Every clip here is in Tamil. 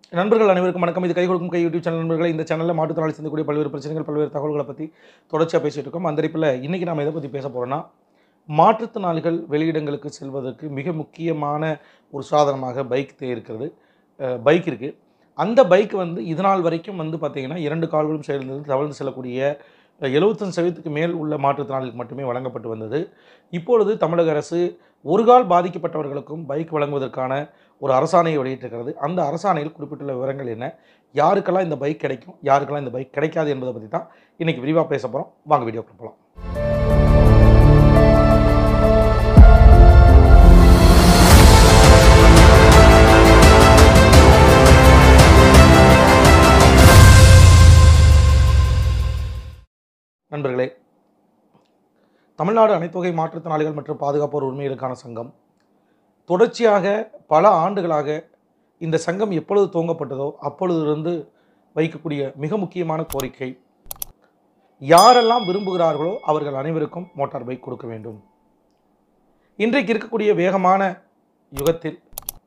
நண்பர்கள் அனைவருக்கும் வணக்கம் இது கை கொடுக்கும் கை யூடியூப் சேனல் நண்பர்களை இந்த சேனலில் மாற்றுத்திறனாளி சந்திக்கக்கூடிய பல்வேறு பிரச்சனைகள் பல்வேறு தகவல்களை பற்றி தொடர்ச்சியாக பேசிட்டு இருக்கோம் அந்த அடிப்பில் இன்றைக்கி நாம் எதை பற்றி பேச போகிறோம்னா மாற்றுத்திறனாளிகள் வெளியிடங்களுக்கு செல்வதற்கு மிக முக்கியமான ஒரு சாதனமாக பைக் இருக்கிறது பைக் இருக்குது அந்த பைக் வந்து இதனால் வரைக்கும் வந்து பார்த்திங்கன்னா இரண்டு கால்களும் சேர்ந்து தவழ்ந்து செல்லக்கூடிய எழுபத்தஞ்சு சதவீதத்துக்கு மேல் உள்ள மாற்றுத்திறனாளிகளுக்கு மட்டுமே வழங்கப்பட்டு வந்தது இப்பொழுது தமிழக அரசு ஒரு கால் பாதிக்கப்பட்டவர்களுக்கும் பைக் வழங்குவதற்கான ஒரு அரசாணையை வெளியிட்டிருக்கிறது அந்த அரசாணையில் குறிப்பிட்டுள்ள விவரங்கள் என்ன யாருக்கெல்லாம் இந்த பைக் கிடைக்கும் யாருக்கெல்லாம் இந்த பைக் கிடைக்காது என்பதை பற்றி தான் இன்றைக்கி விரிவாக பேச போகிறோம் வாங்க வீடியோ போகலாம் நண்பர்களே தமிழ்நாடு அனைத்துவகை மாற்றுத்திறனாளிகள் மற்றும் பாதுகாப்போர் உரிமைகளுக்கான சங்கம் தொடர்ச்சியாக பல ஆண்டுகளாக இந்த சங்கம் எப்பொழுது துவங்கப்பட்டதோ அப்பொழுதிலிருந்து வைக்கக்கூடிய மிக முக்கியமான கோரிக்கை யாரெல்லாம் விரும்புகிறார்களோ அவர்கள் அனைவருக்கும் மோட்டார் பைக் கொடுக்க வேண்டும் இன்றைக்கு இருக்கக்கூடிய வேகமான யுகத்தில்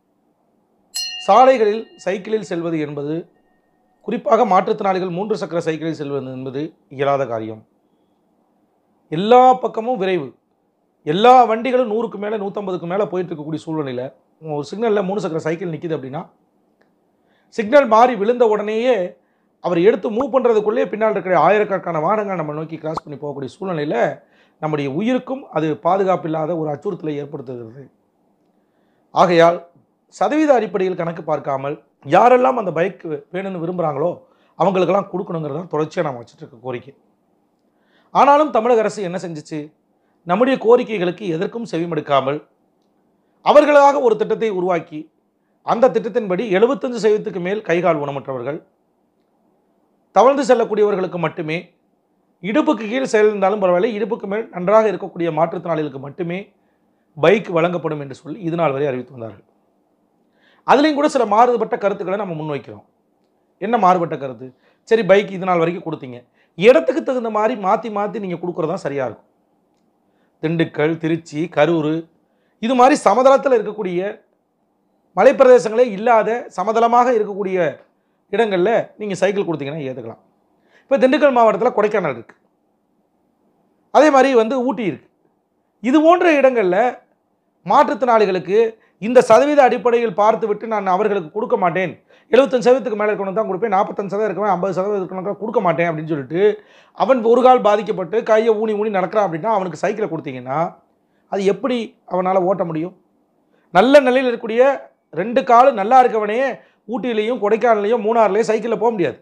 சாலைகளில் சைக்கிளில் செல்வது என்பது குறிப்பாக மாற்றுத்திறனாளிகள் மூன்று சக்கர சைக்கிளில் செல்வது என்பது இயலாத காரியம் எல்லா பக்கமும் விரைவு எல்லா வண்டிகளும் நூறுக்கு மேலே நூற்றம்பதுக்கு மேலே போயிட்டு இருக்கக்கூடிய சூழ்நிலையில் ஒரு சிக்னலில் மூணு சக்கர சைக்கிள் நிற்கிது அப்படின்னா சிக்னல் மாறி விழுந்த உடனேயே அவர் எடுத்து மூவ் பண்ணுறதுக்குள்ளே பின்னால் இருக்கிற ஆயிரக்கணக்கான வாகனங்கள் நம்ம நோக்கி கிராஸ் பண்ணி போகக்கூடிய சூழ்நிலையில் நம்முடைய உயிருக்கும் அது பாதுகாப்பு இல்லாத ஒரு அச்சுறுத்தலை ஏற்படுத்துகிறது ஆகையால் சதவீத அடிப்படையில் கணக்கு பார்க்காமல் யாரெல்லாம் அந்த பைக் வேணும்னு விரும்புகிறாங்களோ அவங்களுக்கெல்லாம் கொடுக்கணுங்கிறது தான் தொடர்ச்சியாக நம்ம வச்சுட்டு இருக்க கோரிக்கை ஆனாலும் தமிழக அரசு என்ன செஞ்சுச்சு நம்முடைய கோரிக்கைகளுக்கு எதற்கும் செவிமடுக்காமல் அவர்களாக ஒரு திட்டத்தை உருவாக்கி அந்த திட்டத்தின்படி எழுபத்தஞ்சு சதவீதத்துக்கு மேல் கைகால் ஊனமற்றவர்கள் தவழ்ந்து செல்லக்கூடியவர்களுக்கு மட்டுமே இடுப்புக்கு கீழ் செயலிருந்தாலும் பரவாயில்லை இடுப்புக்கு மேல் நன்றாக இருக்கக்கூடிய மாற்றுத்திறனாளிகளுக்கு மட்டுமே பைக் வழங்கப்படும் என்று சொல்லி இது நாள் வரை அறிவித்து வந்தார்கள் அதுலேயும் கூட சில மாறுபட்ட கருத்துக்களை நம்ம முன்வைக்கிறோம் என்ன மாறுபட்ட கருத்து சரி பைக் இது நாள் வரைக்கும் கொடுத்தீங்க இடத்துக்கு தகுந்த மாதிரி மாற்றி மாற்றி நீங்கள் கொடுக்குறது தான் சரியாக இருக்கும் திண்டுக்கல் திருச்சி கரூர் இது மாதிரி சமதளத்தில் இருக்கக்கூடிய மலைப்பிரதேசங்களே இல்லாத சமதளமாக இருக்கக்கூடிய இடங்களில் நீங்கள் சைக்கிள் கொடுத்தீங்கன்னா ஏற்றுக்கலாம் இப்போ திண்டுக்கல் மாவட்டத்தில் கொடைக்கானல் இருக்குது அதே மாதிரி வந்து ஊட்டி இருக்குது இது போன்ற இடங்களில் மாற்றுத்திறனாளிகளுக்கு இந்த சதவீத அடிப்படையில் பார்த்து விட்டு நான் அவர்களுக்கு கொடுக்க மாட்டேன் எழுபத்தஞ்சு சதவீதத்துக்கு மேலே இருக்கணும் தான் கொடுப்பேன் நாற்பத்தஞ்சு சதவீதம் இருக்கணும் ஐம்பது சதவீதம் இருக்கணும் கொடுக்க மாட்டேன் அப்படின்னு சொல்லிட்டு அவன் ஒரு கால் பாதிக்கப்பட்டு கையை ஊனி ஊனி நடக்கிறான் அப்படின்னா அவனுக்கு சைக்கிளை கொடுத்தீங்கன்னா அது எப்படி அவனால் ஓட்ட முடியும் நல்ல நிலையில் இருக்கக்கூடிய ரெண்டு கால் நல்லா இருக்கவனே ஊட்டியிலையும் கொடைக்கானலையும் மூணாறுலையும் சைக்கிளில் போக முடியாது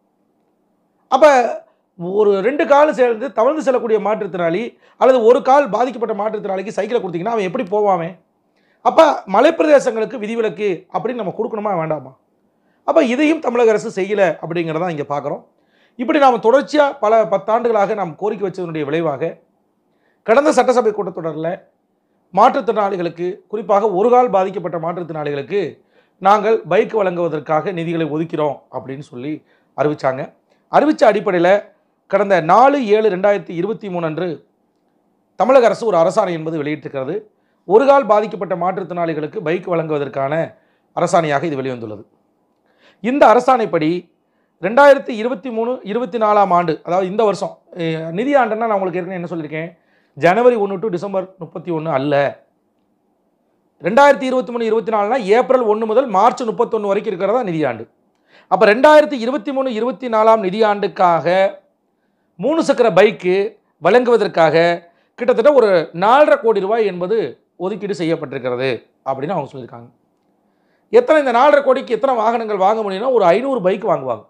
அப்போ ஒரு ரெண்டு கால் சேர்ந்து தவழ்ந்து செல்லக்கூடிய மாற்றுத்திறனாளி அல்லது ஒரு கால் பாதிக்கப்பட்ட மாற்றுத்திறனாளிக்கு சைக்கிளை கொடுத்தீங்கன்னா அவன் எப்படி போவாமே அப்போ மலைப்பிரதேசங்களுக்கு விதிவிலக்கு அப்படின்னு நம்ம கொடுக்கணுமா வேண்டாமா அப்போ இதையும் தமிழக அரசு செய்யலை அப்படிங்கிறத இங்கே பார்க்குறோம் இப்படி நாம் தொடர்ச்சியாக பல பத்தாண்டுகளாக நாம் கோரிக்கை வச்சதனுடைய விளைவாக கடந்த சட்டசபை கூட்டத்தொடரில் மாற்றுத்திறனாளிகளுக்கு குறிப்பாக ஒரு கால் பாதிக்கப்பட்ட மாற்றுத்திறனாளிகளுக்கு நாங்கள் பைக் வழங்குவதற்காக நிதிகளை ஒதுக்கிறோம் அப்படின்னு சொல்லி அறிவித்தாங்க அறிவித்த அடிப்படையில் கடந்த நாலு ஏழு ரெண்டாயிரத்தி இருபத்தி மூணு அன்று தமிழக அரசு ஒரு அரசாணை என்பது வெளியிட்டிருக்கிறது ஒரு கால் பாதிக்கப்பட்ட மாற்றுத்திறனாளிகளுக்கு பைக் வழங்குவதற்கான அரசாணையாக இது வெளிவந்துள்ளது இந்த அரசாணைப்படி ரெண்டாயிரத்தி இருபத்தி மூணு இருபத்தி நாலாம் ஆண்டு அதாவது இந்த வருஷம் அஹ், நிதி ஆண்டுன்னா நான் உங்களுக்கு ஏற்கனவே என்ன சொல்லியிருக்கேன் ஜனவரி ஒன்று டு டிசம்பர் முப்பத்தி ஒன்று அல்ல ரெண்டாயிரத்தி இருபத்தி மூணு இருபத்தி நாலுனா ஏப்ரல் ஒன்று முதல் மார்ச் முப்பத்தொன்று வரைக்கும் இருக்கிறதா நிதியாண்டு அப்போ ரெண்டாயிரத்தி இருபத்தி மூணு இருபத்தி நாலாம் நிதியாண்டுக்காக மூணு சக்கர பைக்கு வழங்குவதற்காக கிட்டத்தட்ட ஒரு நாலரை கோடி ரூபாய் என்பது ஒதுக்கீடு செய்யப்பட்டிருக்கிறது அப்படின்னு அவங்க சொல்லியிருக்காங்க எத்தனை இந்த நாலரை கோடிக்கு எத்தனை வாகனங்கள் வாங்க முடியும்னா ஒரு ஐநூறு பைக் வாங்குவாங்க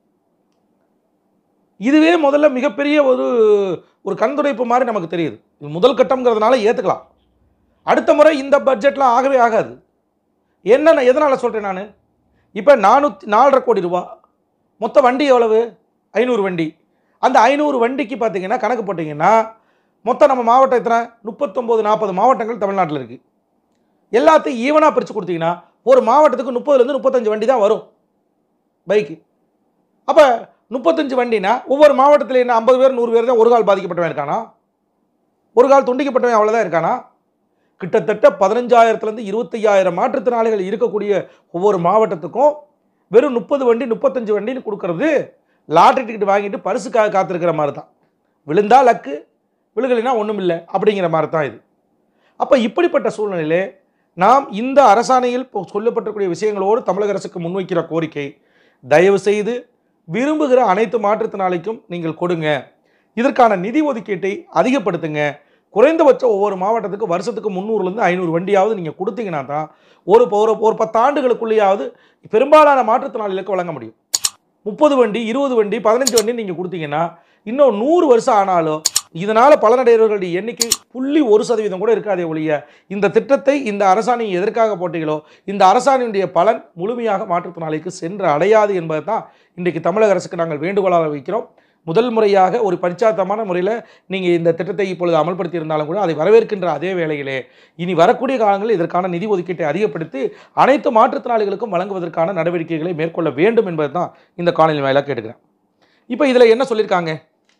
இதுவே முதல்ல மிகப்பெரிய ஒரு ஒரு கண்துடைப்பு மாதிரி நமக்கு தெரியுது இது முதல் கட்டம்ங்கிறதுனால ஏற்றுக்கலாம் அடுத்த முறை இந்த பட்ஜெட்லாம் ஆகவே ஆகாது என்ன நான் எதனால் சொல்கிறேன் நான் இப்போ நானூற்றி நாலரை கோடி ரூபா மொத்த வண்டி எவ்வளவு ஐநூறு வண்டி அந்த ஐநூறு வண்டிக்கு பார்த்தீங்கன்னா கணக்கு போட்டிங்கன்னா மொத்தம் நம்ம மாவட்டம் எத்தனை முப்பத்தொம்போது நாற்பது மாவட்டங்கள் தமிழ்நாட்டில் இருக்குது எல்லாத்தையும் ஈவனாக பிரித்து கொடுத்தீங்கன்னா ஒரு மாவட்டத்துக்கு முப்பதுலேருந்து முப்பத்தஞ்சு வண்டி தான் வரும் பைக்கு அப்போ முப்பத்தஞ்சு வண்டினா ஒவ்வொரு மாவட்டத்தில் என்ன ஐம்பது பேர் நூறு பேர் தான் ஒரு கால் பாதிக்கப்பட்டவன் இருக்கானா ஒரு கால் துண்டிக்கப்பட்டவன் அவ்வளோதான் இருக்கானா கிட்டத்தட்ட பதினஞ்சாயிரத்துலேருந்து இருபத்தையாயிரம் மாற்றுத்திறனாளிகள் இருக்கக்கூடிய ஒவ்வொரு மாவட்டத்துக்கும் வெறும் முப்பது வண்டி முப்பத்தஞ்சு வண்டின்னு கொடுக்கறது லாட்ரி டிக்கெட் வாங்கிட்டு பரிசுக்காக காத்திருக்கிற மாதிரி தான் விழுந்தா லக்கு விழுகலைன்னா ஒன்றும் இல்லை அப்படிங்கிற மாதிரி தான் இது அப்போ இப்படிப்பட்ட சூழ்நிலையிலே நாம் இந்த அரசாணையில் இப்போ சொல்லப்பட்டிருக்கூடிய விஷயங்களோடு தமிழக அரசுக்கு முன்வைக்கிற கோரிக்கை தயவு செய்து விரும்புகிற அனைத்து மாற்றுத்திறனாளிக்கும் நீங்கள் கொடுங்க இதற்கான நிதி ஒதுக்கீட்டை அதிகப்படுத்துங்க குறைந்தபட்சம் ஒவ்வொரு மாவட்டத்துக்கு வருஷத்துக்கு முந்நூறுலேருந்து ஐநூறு வண்டியாவது நீங்கள் கொடுத்தீங்கன்னா தான் ஒரு ஒரு ஒரு பத்தாண்டுகளுக்குள்ளேயாவது பெரும்பாலான மாற்றுத்திறனாளிகளுக்கு வழங்க முடியும் முப்பது வண்டி இருபது வண்டி பதினஞ்சு வண்டி நீங்கள் கொடுத்தீங்கன்னா இன்னும் நூறு வருஷம் ஆனாலும் இதனால் பலனடைகிறவர்களுடைய எண்ணிக்கை புள்ளி ஒரு சதவீதம் கூட இருக்காதே ஒழிய இந்த திட்டத்தை இந்த அரசாணை எதற்காக போட்டீங்களோ இந்த அரசாணையுடைய பலன் முழுமையாக மாற்றுத்திறனாளிக்கு சென்று அடையாது என்பதை தான் இன்றைக்கு தமிழக அரசுக்கு நாங்கள் வேண்டுகோளாக வைக்கிறோம் முதல் முறையாக ஒரு பரிச்சாத்தமான முறையில் நீங்கள் இந்த திட்டத்தை இப்பொழுது அமல்படுத்தி இருந்தாலும் கூட அதை வரவேற்கின்ற அதே வேளையிலே இனி வரக்கூடிய காலங்களில் இதற்கான நிதி ஒதுக்கீட்டை அதிகப்படுத்தி அனைத்து மாற்றுத்திறனாளிகளுக்கும் வழங்குவதற்கான நடவடிக்கைகளை மேற்கொள்ள வேண்டும் என்பது தான் இந்த காணொலி வாயிலாக கேட்டுக்கிறேன் இப்போ இதில் என்ன சொல்லியிருக்காங்க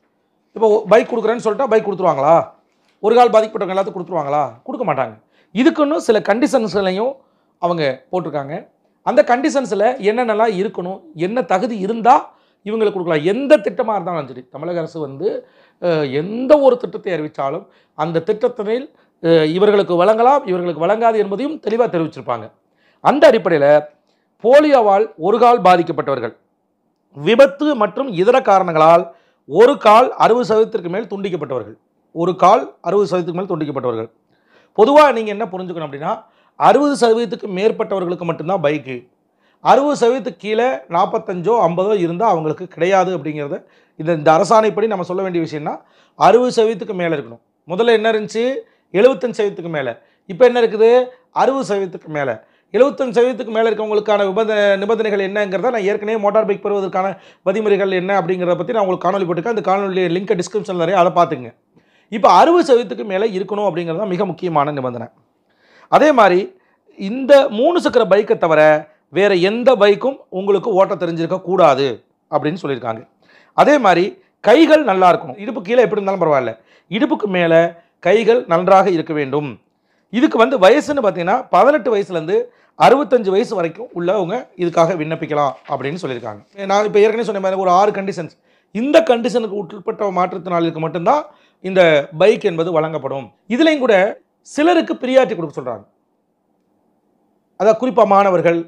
இப்போ பைக் கொடுக்குறேன்னு சொல்லிட்டா பைக் கொடுத்துருவாங்களா ஒரு கால் பாதிக்கப்பட்டவங்க எல்லாத்துக்கும் கொடுத்துருவாங்களா கொடுக்க மாட்டாங்க இதுக்குன்னு சில கண்டிஷன்ஸ்களையும் அவங்க போட்டிருக்காங்க அந்த கண்டிஷன்ஸில் என்னென்னலாம் இருக்கணும் என்ன தகுதி இருந்தால் இவங்களுக்கு கொடுக்கலாம் எந்த திட்டமாக இருந்தாலும் சரி தமிழக அரசு வந்து அஹ், எந்த ஒரு திட்டத்தை அறிவித்தாலும் அந்த திட்டத்தினில் அஹ், இவர்களுக்கு வழங்கலாம் இவர்களுக்கு வழங்காது என்பதையும் தெளிவாக தெரிவிச்சிருப்பாங்க அந்த அடிப்படையில் போலியோவால் ஒரு கால் பாதிக்கப்பட்டவர்கள் விபத்து மற்றும் இதர காரணங்களால் ஒரு கால் அறுபது சதவீதத்திற்கு மேல் துண்டிக்கப்பட்டவர்கள் ஒரு கால் அறுபது சதவீதத்துக்கு மேல் துண்டிக்கப்பட்டவர்கள் பொதுவாக நீங்கள் என்ன புரிஞ்சுக்கணும் அப்படின்னா அறுபது சதவீதத்துக்கு மேற்பட்டவர்களுக்கு மட்டும்தான் பைக்கு அறுபது சதவீதத்துக்கு கீழே நாற்பத்தஞ்சோ ஐம்பதோ இருந்தால் அவங்களுக்கு கிடையாது அப்படிங்கிறத இந்த இந்த அரசாணைப்படி நம்ம சொல்ல வேண்டிய விஷயம்னா அறுபது சதவீதத்துக்கு மேலே இருக்கணும் முதல்ல என்ன இருந்துச்சு எழுபத்தஞ்சு சதவீதத்துக்கு மேலே இப்போ என்ன இருக்குது அறுபது சதவீதத்துக்கு மேலே எழுபத்தஞ்சு சதவீதத்துக்கு மேலே இருக்கவங்களுக்கான நிபந்த நிபந்தனைகள் என்னங்கிறத நான் ஏற்கனவே மோட்டார் பைக் பெறுவதற்கான வழிமுறைகள் என்ன அப்படிங்கிறத பற்றி நான் உங்களுக்கு காணொலி போட்டிருக்கேன் அந்த காணொலி லிங்கை டிஸ்கிரிப்ஷனில் நிறைய அதை பார்த்துங்க இப்போ அறுபது சதவீதத்துக்கு மேலே இருக்கணும் அப்படிங்கிறது தான் மிக முக்கியமான நிபந்தனை அதே மாதிரி இந்த மூணு சக்கர பைக்கை தவிர வேறு எந்த பைக்கும் உங்களுக்கு ஓட்ட தெரிஞ்சிருக்க கூடாது அப்படின்னு சொல்லியிருக்காங்க அதே மாதிரி கைகள் நல்லா இருக்கணும் இடுப்பு கீழே எப்படி இருந்தாலும் பரவாயில்ல இடுப்புக்கு மேலே கைகள் நன்றாக இருக்க வேண்டும் இதுக்கு வந்து வயசுன்னு பார்த்தீங்கன்னா பதினெட்டு வயசுலேருந்து அறுபத்தஞ்சு வயசு வரைக்கும் உள்ளவங்க இதுக்காக விண்ணப்பிக்கலாம் அப்படின்னு சொல்லியிருக்காங்க நான் இப்போ ஏற்கனவே சொன்ன மாதிரி ஒரு ஆறு கண்டிஷன்ஸ் இந்த கண்டிஷனுக்கு உட்பட்ட மாற்றுத்திறனாளிகளுக்கு மட்டும்தான் இந்த பைக் என்பது வழங்கப்படும் இதுலேயும் கூட சிலருக்கு பிரியாரிட்டி கொடுக்க சொல்கிறாங்க அதாவது குறிப்பாக மாணவர்கள்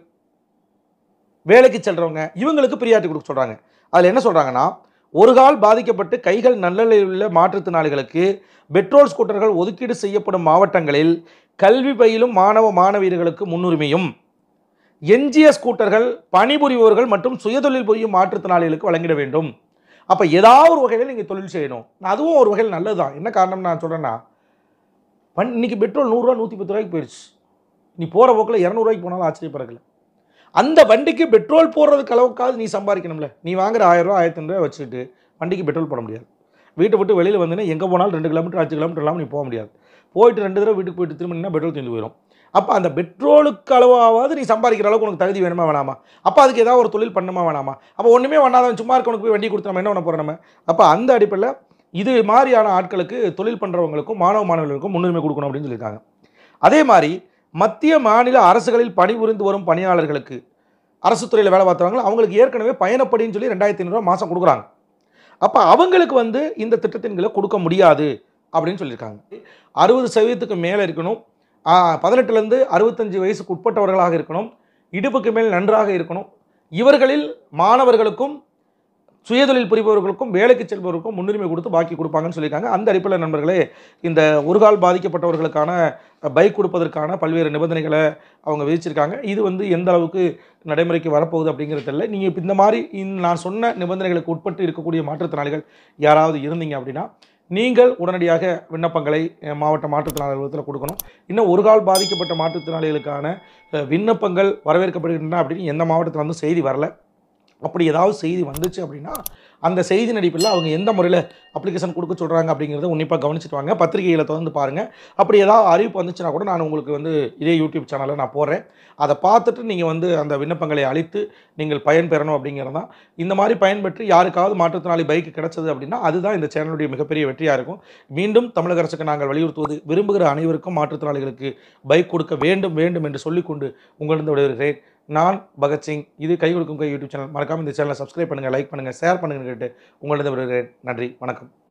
வேலைக்கு செல்றவங்க இவங்களுக்கு பிரியாரிட்டி கொடுக்க சொல்கிறாங்க அதில் என்ன சொல்கிறாங்கன்னா ஒரு கால் பாதிக்கப்பட்டு கைகள் நல்லநிலையில் உள்ள மாற்றுத்திறனாளிகளுக்கு பெட்ரோல் ஸ்கூட்டர்கள் ஒதுக்கீடு செய்யப்படும் மாவட்டங்களில் கல்வி பயிலும் மாணவ மாணவியர்களுக்கு முன்னுரிமையும் எஞ்சிய ஸ்கூட்டர்கள் பணிபுரிபவர்கள் மற்றும் சுயதொழில் புரியும் மாற்றுத்திறனாளிகளுக்கு வழங்கிட வேண்டும் அப்போ ஏதாவது ஒரு வகையில் நீங்கள் தொழில் செய்யணும் அதுவும் ஒரு வகையில் நல்லது தான் என்ன காரணம் நான் சொல்கிறேன்னா பண் இன்னைக்கு பெட்ரோல் நூறுரூவா நூற்றி பத்து ரூபாய்க்கு போயிடுச்சு நீ போகிற போக்கில் இரநூறுவாய்க்கு போனாலும் ஆச்சரியப்படல அந்த வண்டிக்கு பெட்ரோல் போடுறதுக்கு அளவுக்காவது நீ சம்பாதிக்கணும்ல நீ வாங்குற ஆயிரம் ரூபா ஆயிரத்தி ரூபாய் வச்சுக்கிட்டு வண்டிக்கு பெட்ரோல் போட முடியாது வீட்டை விட்டு வெளியில் வந்தீங்கன்னா எங்கே போனாலும் ரெண்டு கிலோமீட்டர் அஞ்சு கிலோமீட்டர் இல்லாமல் நீ போக முடியாது போயிட்டு ரெண்டு தடவை வீட்டுக்கு போயிட்டு திரும்பினா பெட்ரோல் தீர்ந்து போயிடும் அப்போ அந்த பெட்ரோலுக்கு அளவாவது நீ சம்பாதிக்கிற அளவுக்கு உனக்கு தகுதி வேணுமா வேணாமா அப்போ அதுக்கு ஏதாவது ஒரு தொழில் பண்ணுமா வேணாமா அப்போ ஒன்றுமே வேணாதவன் சும்மா இருக்கவனுக்கு போய் வண்டி கொடுத்து நம்ம என்ன பண்ண போகிறோம் நம்ம அப்போ அந்த அடிப்படையில் இது மாதிரியான ஆட்களுக்கு தொழில் பண்ணுறவங்களுக்கும் மாணவ மாணவர்களுக்கும் முன்னுரிமை கொடுக்கணும் அப்படின்னு சொல்லியிருக்காங்க அதே மாதிரி மத்திய மாநில அரசுகளில் பணிபுரிந்து வரும் பணியாளர்களுக்கு அரசு துறையில் வேலை பார்த்தவங்க அவங்களுக்கு ஏற்கனவே பயணப்படின்னு சொல்லி ரெண்டாயிரத்தி ஐநூறுரூவா மாதம் கொடுக்குறாங்க அப்போ அவங்களுக்கு வந்து இந்த திட்டத்தின் கீழே கொடுக்க முடியாது அப்படின்னு சொல்லியிருக்காங்க அறுபது சதவீதத்துக்கு மேலே இருக்கணும் ஆ, பதினெட்டுலேருந்து அறுபத்தஞ்சு வயசுக்கு உட்பட்டவர்களாக இருக்கணும் இடுப்புக்கு மேல் நன்றாக இருக்கணும் இவர்களில் மாணவர்களுக்கும் சுயதொழில் புரிபவர்களுக்கும் வேலைக்கு செல்பவர்களுக்கும் முன்னுரிமை கொடுத்து பாக்கி கொடுப்பாங்கன்னு சொல்லியிருக்காங்க அந்த அடிப்படையில் நண்பர்களே இந்த ஒரு கால் பாதிக்கப்பட்டவர்களுக்கான பைக் கொடுப்பதற்கான பல்வேறு நிபந்தனைகளை அவங்க விதிச்சிருக்காங்க இது வந்து எந்த அளவுக்கு நடைமுறைக்கு வரப்போகுது அப்படிங்கிறது தெரியல நீங்கள் இப்போ இந்த மாதிரி இந்த நான் சொன்ன நிபந்தனைகளுக்கு உட்பட்டு இருக்கக்கூடிய மாற்றுத்திறனாளிகள் யாராவது இருந்தீங்க அப்படின்னா நீங்கள் உடனடியாக விண்ணப்பங்களை அஹ், மாவட்ட மாற்றுத்திறனாளர் அலுவலகத்தில் கொடுக்கணும் இன்னும் ஒரு கால் பாதிக்கப்பட்ட மாற்றுத்திறனாளிகளுக்கான அஹ், விண்ணப்பங்கள் வரவேற்கப்படுகின்றன அப்படின்னு எந்த மாவட்டத்தில் வந்து செய்தி வரல அப்படி ஏதாவது செய்தி வந்துச்சு அப்படின்னா அந்த செய்தி நடிப்பில் அவங்க எந்த முறையில் அப்ளிகேஷன் கொடுக்க சொல்கிறாங்க அப்படிங்கிறத உன்னிப்பாக கவனிச்சுட்டு வாங்க பத்திரிகைகளை தொடர்ந்து பாருங்கள் அப்படி ஏதாவது அறிவிப்பு வந்துச்சுன்னா கூட நான் உங்களுக்கு வந்து இதே யூடியூப் சேனலில் நான் போடுறேன் அதை பார்த்துட்டு நீங்கள் வந்து அந்த விண்ணப்பங்களை அளித்து நீங்கள் பயன் பெறணும் அப்படிங்கிறது தான் இந்த மாதிரி பயன்பெற்று யாருக்காவது மாற்றுத்திறனாளி பைக் கிடைச்சது அப்படின்னா அதுதான் இந்த சேனலுடைய மிகப்பெரிய வெற்றியாக இருக்கும் மீண்டும் தமிழக அரசுக்கு நாங்கள் வலியுறுத்துவது விரும்புகிற அனைவருக்கும் மாற்றுத்திறனாளிகளுக்கு பைக் கொடுக்க வேண்டும் வேண்டும் என்று சொல்லிக்கொண்டு உங்களிடம் விடைபெறுகிறேன் நான் பகத்சிங் இது கை கொடுக்கும் கை யூடியூப் சேனல் மறக்காம இந்த சேனலை சப்ஸ்கிரைப் பண்ணுங்கள் லைக் பண்ணுங்கள் ஷேர் பண்ணுங்கன்னு கேட்டு உங்களிடம் வருகிறேன் நன்றி வணக்கம்